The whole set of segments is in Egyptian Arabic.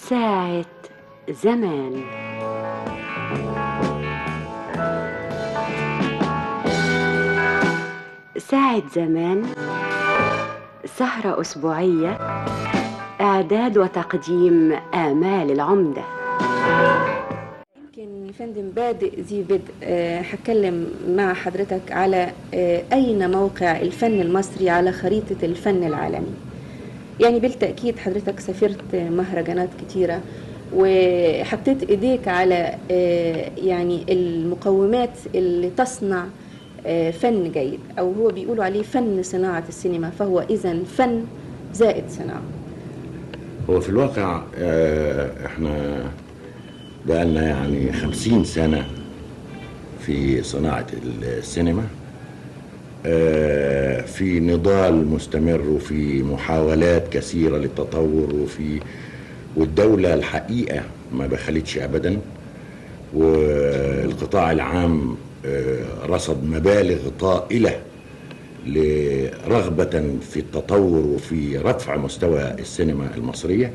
ساعة زمان ساعة زمان سهرة أسبوعية إعداد وتقديم آمال العمدة يمكن فندم بادئ ذي بدء آه، هتكلم مع حضرتك على آه، أين موقع الفن المصري على خريطة الفن العالمي يعني بالتأكيد حضرتك سافرت مهرجانات كتيرة وحطيت إيديك على آه، يعني المقومات اللي تصنع آه، فن جيد أو هو بيقولوا عليه فن صناعة السينما فهو إذا فن زائد صناعة هو في الواقع آه، احنا بقالنا يعني خمسين سنة في صناعة السينما آه، في نضال مستمر وفي محاولات كثيرة للتطور وفي والدولة الحقيقة ما بخلتش أبدا والقطاع العام آه، رصد مبالغ طائلة لرغبة في التطور وفي رفع مستوى السينما المصرية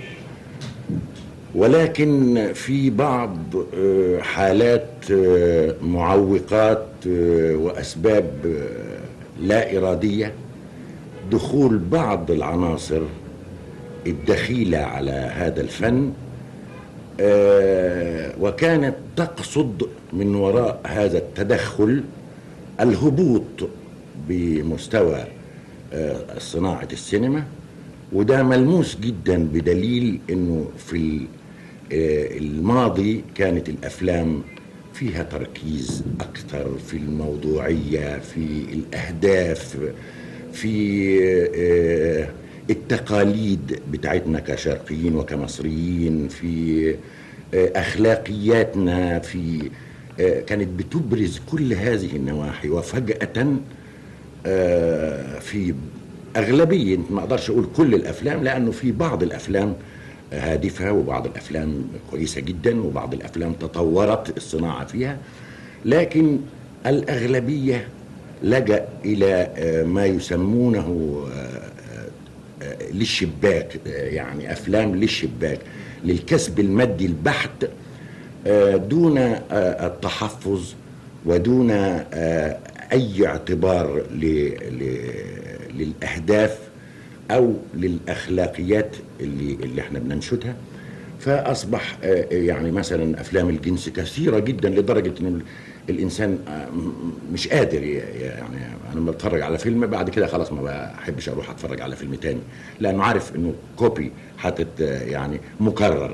ولكن في بعض آه، حالات آه، معوقات آه، وأسباب آه، لا إرادية دخول بعض العناصر الدخيلة على هذا الفن آه، وكانت تقصد من وراء هذا التدخل الهبوط بمستوى آه، صناعة السينما وده ملموس جدا بدليل انه في ال- آه، الماضي كانت الافلام فيها تركيز اكثر في الموضوعية في الاهداف في آه، التقاليد بتاعتنا كشرقيين وكمصريين في آه، اخلاقياتنا في آه، كانت بتبرز كل هذه النواحي وفجأة آه، في أغلبية ما أقدرش أقول كل الأفلام لأنه في بعض الأفلام هادفة وبعض الأفلام كويسة جدا وبعض الأفلام تطورت الصناعة فيها لكن الأغلبية لجأ إلى آه، ما يسمونه آه، آه، للشباك آه، يعني أفلام للشباك للكسب المادي البحت آه، دون آه، التحفظ ودون آه، أي اعتبار ل- ل- للأهداف أو للأخلاقيات اللي اللي احنا بننشدها فأصبح آه، يعني مثلا أفلام الجنس كثيرة جدا لدرجة إن ال- الإنسان آه، م- مش قادر ي- يعني أنا لما بتفرج على فيلم بعد كده خلاص ما بحبش أروح أتفرج على فيلم تاني لأنه عارف إنه كوبي حاطط آه، يعني مكرر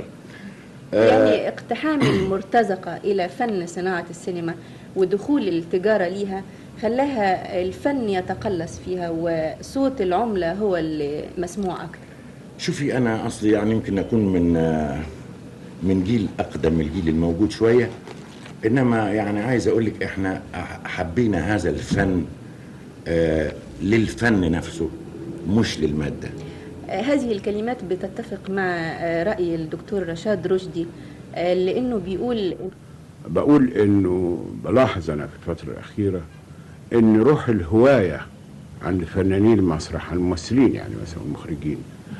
يعني اقتحام المرتزقة إلى فن صناعة السينما ودخول التجارة ليها خلاها الفن يتقلص فيها وصوت العملة هو اللي مسموع أكتر شوفي انا اصلي يعني يمكن اكون من آه، من جيل اقدم من الجيل الموجود شويه انما يعني عايز اقول لك احنا حبينا هذا الفن آه، للفن نفسه مش للماده آه، هذه الكلمات بتتفق مع آه، رأي الدكتور رشاد رشدي آه، لأنه بيقول بقول انه بلاحظ انا في الفتره الاخيره ان روح الهوايه عند فنانين المسرح الممثلين يعني مثلا المخرجين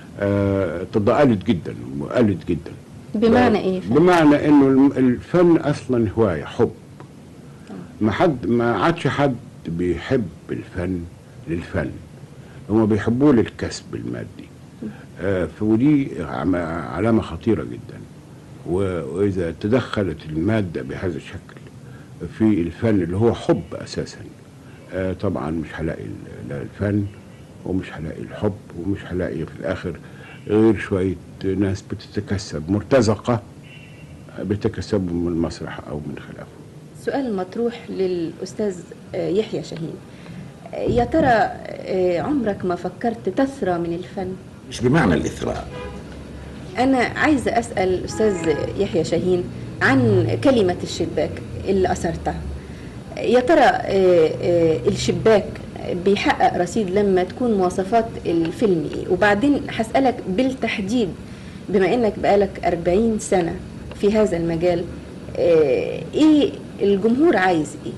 آه تضاءلت جدا وقلت جدا بمعنى إيه فن؟ بمعنى انه الم- الفن اصلا هوايه حب ما حد ما عادش حد بيحب الفن للفن هم بيحبوه للكسب المادي آه فودي عم- علامه خطيره جدا و- واذا تدخلت الماده بهذا الشكل في الفن اللي هو حب اساسا آه طبعا مش هلاقي ال- لا الفن ومش هلاقي الحب ومش هلاقي في الاخر غير شويه ناس بتتكسب مرتزقه بتكسبوا من المسرح او من خلافه سؤال مطروح للأستاذ آه، يحيى شاهين آه، يا ترى آه، عمرك ما فكرت تثرى من الفن؟ مش بمعنى الاثراء أنا عايزة أسأل الأستاذ يحيى شاهين عن كلمة الشباك اللي أثرتها يا ترى آه، آه، الشباك بيحقق رصيد لما تكون مواصفات الفيلم إيه وبعدين هسألك بالتحديد بما إنك بقالك 40 سنة في هذا المجال آه، إيه الجمهور عايز إيه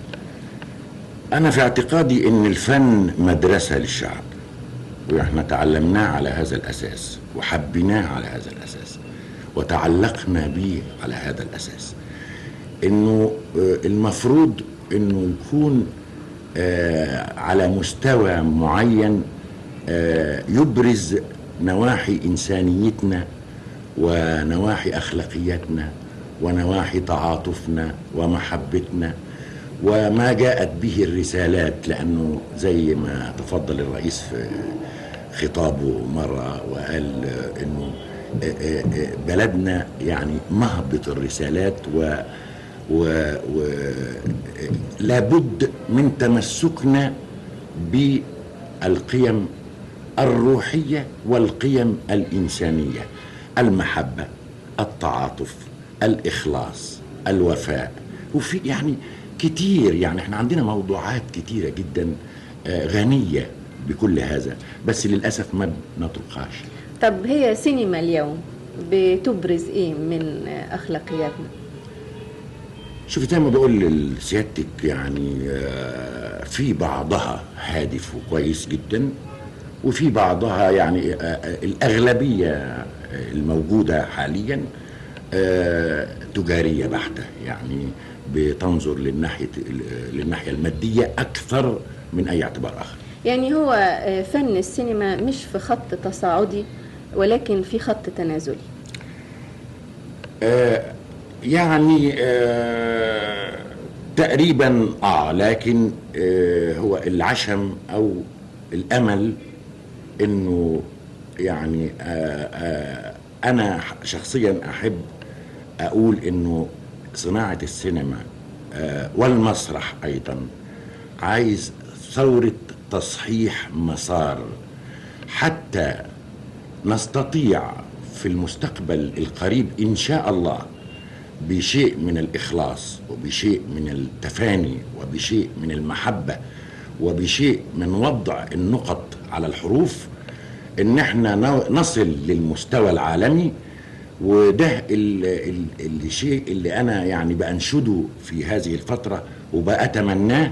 انا في اعتقادي ان الفن مدرسه للشعب واحنا تعلمناه على هذا الاساس وحبيناه على هذا الاساس وتعلقنا به على هذا الاساس انه آه، المفروض انه يكون آه، على مستوى معين آه، يبرز نواحي انسانيتنا ونواحي اخلاقياتنا ونواحي تعاطفنا ومحبتنا وما جاءت به الرسالات لانه زي ما تفضل الرئيس في خطابه مره وقال آه، انه آه، آه، آه، بلدنا يعني مهبط الرسالات و و, و آه، لابد من تمسكنا بالقيم الروحيه والقيم الانسانيه المحبه التعاطف الاخلاص الوفاء وفي يعني كتير يعني احنا عندنا موضوعات كتيره جدا آه، غنيه بكل هذا بس للاسف ما بنطرقهاش طب هي سينما اليوم بتبرز ايه من اخلاقياتنا شوف زي ما بقول لسيادتك يعني آه، في بعضها هادف وكويس جدا وفي بعضها يعني آه، آه، الأغلبية آه، الموجودة حاليا آه، تجارية بحتة يعني بتنظر للناحية للناحية المادية أكثر من أي اعتبار آخر يعني هو آه، فن السينما مش في خط تصاعدي ولكن في خط تنازلي آه، يعني آه، تقريبا اه لكن آه هو العشم او الامل انه يعني آه آه انا شخصيا احب اقول انه صناعه السينما آه والمسرح ايضا عايز ثوره تصحيح مسار حتى نستطيع في المستقبل القريب ان شاء الله بشيء من الاخلاص وبشيء من التفاني وبشيء من المحبه وبشيء من وضع النقط على الحروف ان احنا نو- نصل للمستوى العالمي وده ال- ال- الشيء اللي انا يعني بانشده في هذه الفتره وبأتمناه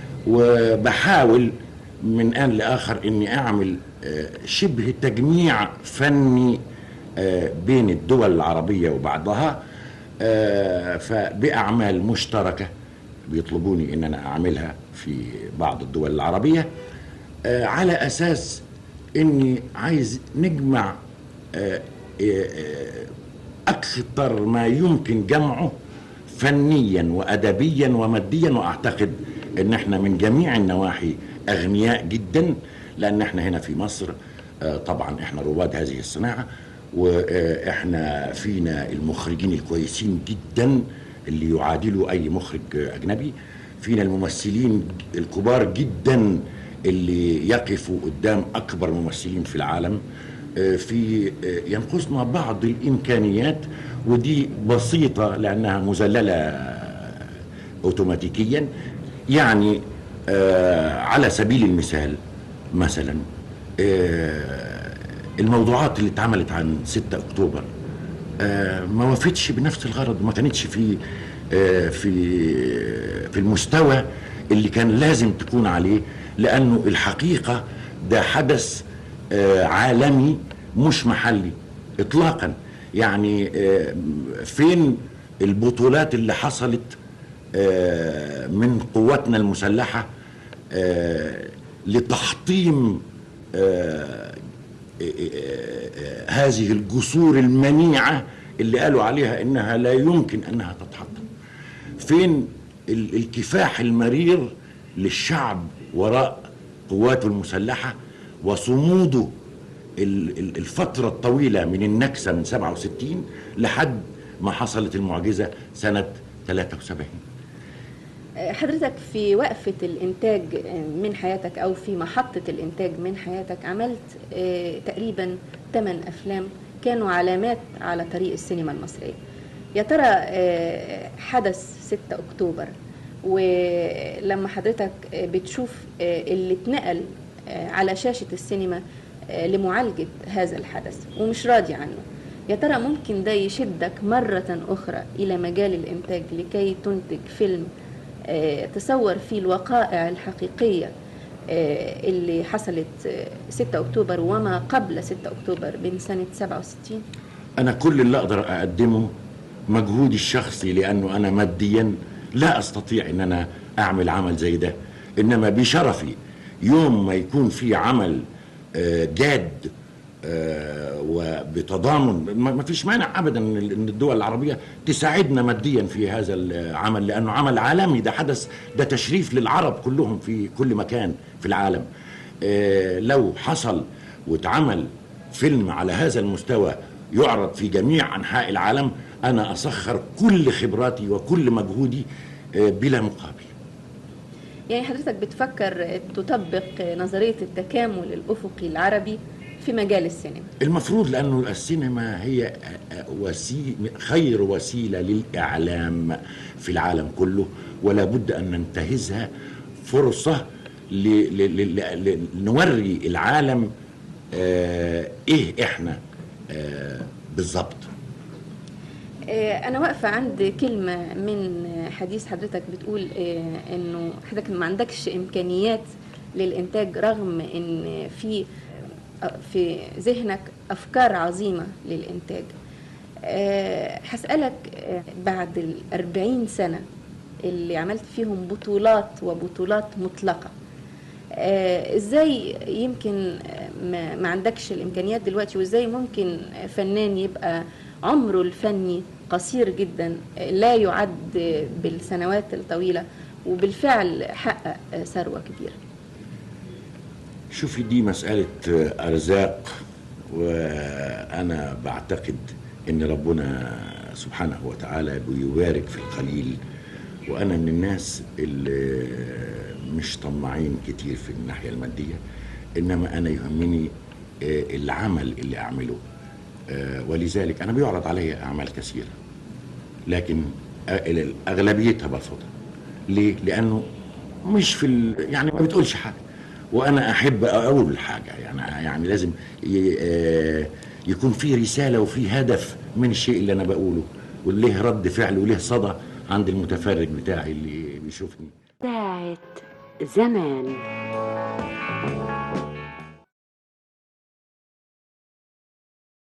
وبحاول من آن لآخر إني أعمل آه، شبه تجميع فني آه، بين الدول العربية وبعضها آه، فبأعمال مشتركة بيطلبوني إن أنا أعملها في بعض الدول العربية آه، على أساس إني عايز نجمع آه، آه، آه، أكثر ما يمكن جمعه فنيا وادبيا وماديا واعتقد ان احنا من جميع النواحي اغنياء جدا لان احنا هنا في مصر آه، طبعا احنا رواد هذه الصناعه واحنا فينا المخرجين الكويسين جدا اللي يعادلوا اي مخرج آه، اجنبي فينا الممثلين الكبار جدا اللي يقفوا قدام اكبر ممثلين في العالم آه، في آه، ينقصنا بعض الامكانيات ودي بسيطه لانها مذلله آه، اوتوماتيكيا يعني آه، على سبيل المثال مثلا آه، الموضوعات اللي اتعملت عن 6 اكتوبر آه، ما وفتش بنفس الغرض وما كانتش في آه، في في المستوى اللي كان لازم تكون عليه لانه الحقيقه ده حدث آه، عالمي مش محلي اطلاقا يعني آه، فين البطولات اللي حصلت آه، من قواتنا المسلحه آه، لتحطيم آه، آه، هذه الجسور المنيعة اللي قالوا عليها إنها لا يمكن أنها تتحطم فين ال- الكفاح المرير للشعب وراء قواته المسلحة وصموده ال- ال- الفترة الطويلة من النكسة من 67 لحد ما حصلت المعجزة سنة 73 حضرتك في وقفة الإنتاج من حياتك أو في محطة الإنتاج من حياتك عملت آه، تقريبا 8 أفلام كانوا علامات على طريق السينما المصرية يا ترى آه، حدث 6 أكتوبر ولما حضرتك آه، بتشوف آه، اللي اتنقل آه، على شاشة السينما آه، لمعالجة هذا الحدث ومش راضي عنه يا ترى ممكن ده يشدك مرة أخرى إلى مجال الإنتاج لكي تنتج فيلم آه، تصور فيه الوقائع الحقيقية آه، اللي حصلت آه، 6 أكتوبر وما قبل 6 أكتوبر من سنة 67 انا كل اللي اقدر اقدمه مجهودي الشخصي لانه انا ماديا لا استطيع ان انا اعمل عمل زي ده انما بشرفي يوم ما يكون في عمل آه، جاد آه، وبتضامن ما ما فيش مانع ابدا ان إن الدول العربيه تساعدنا ماديا في هذا العمل لانه عمل عالمي ده حدث ده تشريف للعرب كلهم في كل مكان في العالم آه، لو حصل واتعمل فيلم على هذا المستوى يعرض في جميع انحاء العالم انا اسخر كل خبراتي وكل مجهودي آه، بلا مقابل يعني حضرتك بتفكر تطبق نظرية التكامل الأفقي العربي في مجال السينما المفروض لانه السينما هي وسيله خير وسيله للاعلام في العالم كله ولا بد ان ننتهزها فرصه ل... ل... ل... ل... نوري العالم آه ايه احنا آه بالظبط آه، أنا واقفة عند كلمة من حديث حضرتك بتقول آه، إنه حضرتك ما عندكش إمكانيات للإنتاج رغم إن في آه، في ذهنك أفكار عظيمة للإنتاج. آه، هسألك آه، بعد الأربعين سنة اللي عملت فيهم بطولات وبطولات مطلقة آه، ازاي يمكن آه، ما, ما عندكش الامكانيات دلوقتي وازاي ممكن فنان يبقى عمره الفني قصير جدا آه، لا يعد بالسنوات الطويله وبالفعل حقق آه، ثروه كبيره شوفي دي مسألة أرزاق وأنا بعتقد إن ربنا سبحانه وتعالى بيبارك في القليل وأنا من الناس اللي مش طماعين كتير في الناحية المادية إنما أنا يهمني آه، العمل اللي أعمله آه، ولذلك أنا بيعرض علي أعمال كثيرة لكن آه، أغلبيتها برفضها ليه؟ لأنه مش في ال... يعني ما بتقولش حاجة وانا احب اقول حاجه يعني يعني لازم ي... آه، يكون في رساله وفي هدف من الشيء اللي انا بقوله وليه رد فعل وليه صدى عند المتفرج بتاعي اللي بيشوفني ساعة زمان